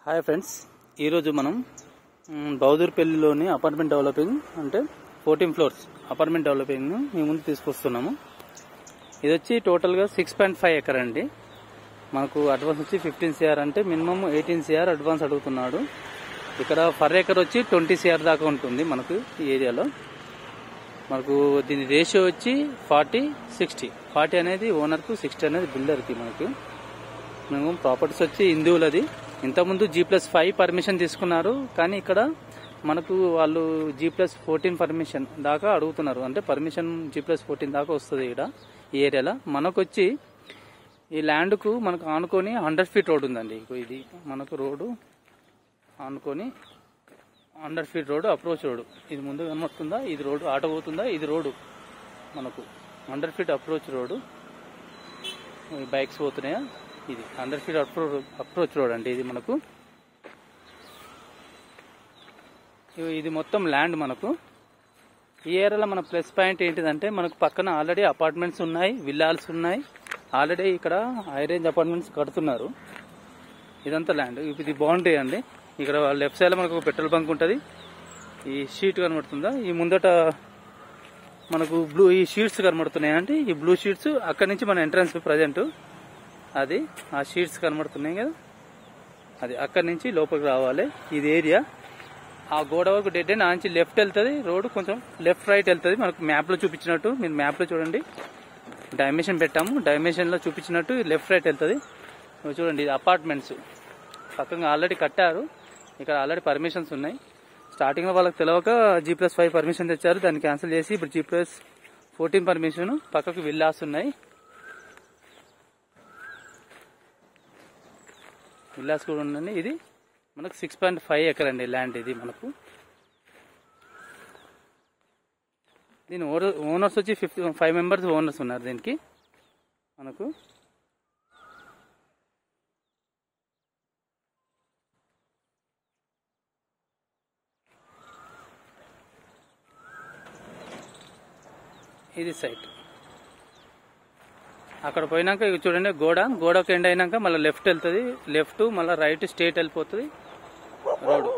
hi friends ఈరోజు మనం మ్, బౌదూర్పల్లిలోని అపార్ట్మెంట్ డెవలపింగ్ అంటే ఫోర్టీన్ ఫ్లోర్స్ అపార్ట్మెంట్ డెవలపింగ్ మీ ముందు తీసుకొస్తున్నాము ఇది వచ్చి టోటల్గా సిక్స్ పాయింట్ ఫైవ్ ఎకర్ అండి మనకు అడ్వాన్స్ వచ్చి ఫిఫ్టీన్ సిఆర్ అంటే మినిమం ఎయిటీన్ సిఆర్ అడ్వాన్స్ అడుగుతున్నాడు ఇక్కడ ఫర్ ఎకర్ వచ్చి ట్వంటీ సిఆర్ దాకా ఉంటుంది మనకు ఈ ఏరియాలో మనకు దీని రేషియో వచ్చి ఫార్టీ సిక్స్టీ ఫార్టీ అనేది ఓనర్కు సిక్స్టీ అనేది బిల్డర్కి మనకు మేము ప్రాపర్టీస్ వచ్చి హిందువులది ఇంతకుముందు జీ ప్లస్ ఫైవ్ పర్మిషన్ తీసుకున్నారు కానీ ఇక్కడ మనకు వాళ్ళు జీ ప్లస్ ఫోర్టీన్ పర్మిషన్ దాకా అడుగుతున్నారు అంటే పర్మిషన్ జీ ప్లస్ ఫోర్టీన్ దాకా వస్తుంది ఇక్కడ ఈ ఏరియాలో మనకు వచ్చి ఈ ల్యాండ్కు మనకు ఆనుకొని హండ్రెడ్ ఫీట్ రోడ్ ఉందండి ఇగో ఇది మనకు రోడ్డు ఆనుకొని hundred feet road approach road ఇది ముందు కనబడుతుందా ఇది రోడ్డు ఆటో పోతుందా ఇది రోడ్డు మనకు హండ్రెడ్ ఫీట్ అప్రోచ్ రోడ్డు ఈ బైక్స్ పోతున్నాయా ఇది హండ్రెడ్ ఫీట్ అప్రో అప్రోచ్ రోడ్ అండి ఇది మనకు ఇవి- ఇది మొత్తం ల్యాండ్ మనకు ఈ ఏరియాలో మన ప్లస్ పాయింట్ ఏంటిదంటే మనకు పక్కన ఆల్రెడీ అపార్ట్మెంట్స్ ఉన్నాయి విల్లాల్స్ ఉన్నాయి ఆల్రెడీ ఇక్కడ హై రేంజ్ అపార్ట్మెంట్స్ కడుతున్నారు ఇదంతా ల్యాండ్ ఇది బాగుంటాయి అండి ఇక్కడ లెఫ్ట్ సైడ్ లో మనకు ఒక పెట్రోల్ బంక్ ఉంటుంది ఈ షీట్ కనబడుతుందా ఈ ముందట మనకు బ్లూ ఈ షీట్స్ కనబడుతున్నాయి అంటే ఈ బ్లూ షీట్స్ అక్కడ నుంచి మన ఎంట్రన్స్ ప్రజెంట్ అది ఆ షీట్స్ కనబడుతున్నాయి కదా అది అక్కడి నుంచి లోపలికి రావాలి ఇది ఏరియా ఆ గోడ వరకు డెడ్ ఎండ్ ఆ నుంచి లెఫ్ట్ వెళ్తుంది రోడ్ కొంచెం లెఫ్ట్ రైట్ వెళ్తుంది మనకు మ్యాప్లో చూపించినట్టు మీరు మ్యాప్లో చూడండి డైమెన్షన్ పెట్టాము డైమెన్షన్లో చూపించినట్టు లెఫ్ట్ రైట్ వెళ్తుంది ఇవి చూడండి ఇది అపార్ట్మెంట్స్ పక్కన ఆల్రెడీ కట్టారు ఇక్కడ ఆల్రెడీ పర్మిషన్స్ ఉన్నాయి స్టార్టింగ్లో వాళ్ళకి తెలియక జీ ప్లస్ ఫైవ్ పర్మిషన్ తెచ్చారు దాన్ని క్యాన్సిల్ చేసి ఇప్పుడు జీ ప్లస్ ఫోర్టీన్ పర్మిషన్ పక్కకు విల్లాస్ ఉన్నాయి విల్లాస్ కూడా ఉందండి ఇది మనకు సిక్స్ పాయింట్ ఫైవ్ ఎకర్ అండి ల్యాండ్ ఇది మనకు దీని ఓనర్స్ వచ్చి ఫిఫ్టీ ఫైవ్ మెంబర్స్ ఓనర్స్ ఉన్నారు దీనికి మనకు ఇది సైట్ అక్కడ పోయినాక ఇవి చూడండి గోడ గోడకు ఎండ్ అయినాక మళ్ళీ లెఫ్ట్ వెళ్తుంది లెఫ్ట్ మళ్ళీ రైట్ స్ట్రేట్ వెళ్ళిపోతుంది రోడ్